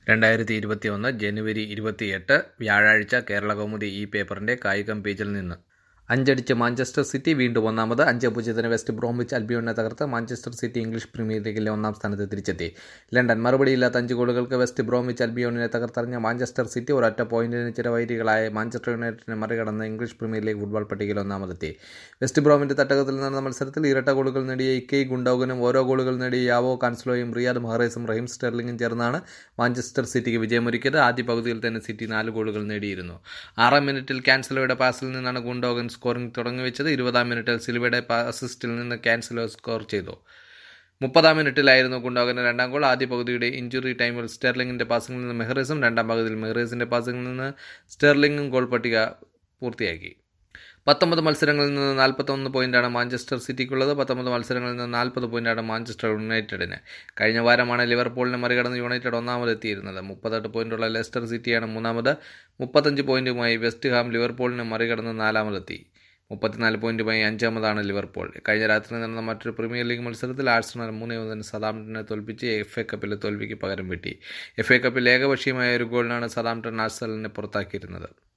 രണ്ടായിരത്തി ഇരുപത്തിയൊന്ന് ജനുവരി ഇരുപത്തിയെട്ട് വ്യാഴാഴ്ച കേരളകൗമുദി ഈ പേപ്പറിന്റെ കായികം പേജിൽ നിന്ന് അഞ്ചടിച്ച് മാഞ്ചസ്റ്റർ സിറ്റി വീണ്ടും ഒന്നാമത് അഞ്ച് പൂജ്യത്തിന് വെസ്റ്റ് ബ്രോംവിച്ച് അൽബിയോണിനെ തകർത്ത് മാഞ്ചസ്റ്റർ സിറ്റി ഇംഗ്ലീഷ് പ്രീമിയർ ലീഗിലെ ഒന്നാം സ്ഥാനത്ത് തിരിച്ചെത്തി ലണ്ടൻ മറുപടിയില്ലാത്ത അഞ്ച് ഗോളുകൾക്ക് വെസ്റ്റ് ബ്രോംവിച്ച് അൽബിയോണിനെ തകർത്തെറിഞ്ഞ മാഞ്ചസ്റ്റർ സിറ്റി ഒരൊറ്റ പോയിന്റിന് ചിരവൈരികളായ മാഞ്ചസ്റ്റർ യുണൈറ്റഡിനെ മറികടന്ന് ഇംഗ്ലീഷ് പ്രീമിയർ ലീഗ് ഫുട്ബോൾ പട്ടികയിൽ ഒന്നാമതെത്തി വെസ്റ്റ് ബ്രോമിന്റെ തട്ടകത്തിൽ നടന്ന മത്സരത്തിൽ ഇരട്ട ഗോളുകൾ നേടിയ ഇക്കൈ ഗുണ്ടോഗനും ഓരോ ഗോളുകൾ നേടിയ യാവോ കാൻസ്ലോയും റിയാദ് മഹറേസും റഹീം സ്റ്റെർലിംഗും ചേർന്നാണ് മാഞ്ചസ്റ്റർ സിറ്റിക്ക് വിജയമൊരുക്കിയത് ആദ്യ പകുതിയിൽ തന്നെ സിറ്റി നാല് ഗോളുകൾ നേടിയിരുന്നു ആറാം മിനിറ്റിൽ ക്യാൻസലോയുടെ പാസിൽ നിന്നാണ് ഗുണ്ടോഗൻ സ്കോറിംഗ് തുടങ്ങിവെച്ചത് ഇരുപതാം മിനിറ്റിൽ സിൽവയുടെ അസിസ്റ്റിൽ നിന്ന് ക്യാൻസലോ സ്കോർ ചെയ്തു മുപ്പതാം മിനിറ്റിലായിരുന്നു ഗുണ്ടോഗന്റെ രണ്ടാം ഗോൾ ആദ്യ പകുതിയുടെ ഇഞ്ചുറി ടൈമിൽ സ്റ്റെർലിംഗിന്റെ പാസിംഗിൽ നിന്ന് മെഹ്റേസും രണ്ടാം പകുതിയിൽ മെഹ്റേസിന്റെ പാസിംഗിൽ നിന്ന് സ്റ്റെർലിംഗും ഗോൾ പട്ടിക പൂർത്തിയാക്കി പത്തൊമ്പത് മത്സരങ്ങളിൽ നിന്ന് നാൽപ്പത്തൊന്ന് പോയിന്റാണ് മാഞ്ചസ്റ്റർ സിറ്റിക്കുള്ളത് പത്തൊമ്പത് മത്സരങ്ങളിൽ നിന്ന് നാൽപ്പത് പോയിന്റാണ് മാഞ്ചസ്റ്റർ യുണൈറ്റഡിന് കഴിഞ്ഞ വാരമാണ് ലിവർപൂളിനെ മറികടന്ന് യുണൈറ്റഡ് ഒന്നാമതെത്തിയിരുന്നത് മുപ്പത്തെട്ട് പോയിന്റുള്ള ലെസ്റ്റർ സിറ്റിയാണ് മൂന്നാമത് മുപ്പത്തഞ്ച് പോയിന്റുമായി വെസ്റ്റ് ഹാം ലിവർപൂളിനെ മറികടന്ന് നാലാമതെത്തി മുപ്പത്തിനാല് പോയിന്റുമായി അഞ്ചാമതാണ് ലിവർപൂൾ കഴിഞ്ഞ രാത്രി നടന്ന മറ്റൊരു പ്രീമിയർ ലീഗ് മത്സരത്തിൽ ആഴ്സണൽ മൂന്നേ ഒന്നിന് സദാംപ്ടനെ തോൽപ്പിച്ച് എഫ് എ കപ്പിലെ തോൽവിക്ക് പകരം വെട്ടി എഫ് എ കപ്പിൽ ഏകപക്ഷീയമായ ഒരു ഗോളിനാണ് സദാംപ്ടൺ ആഴ്സണലിനെ പുറത്താക്കിയിരുന്നത്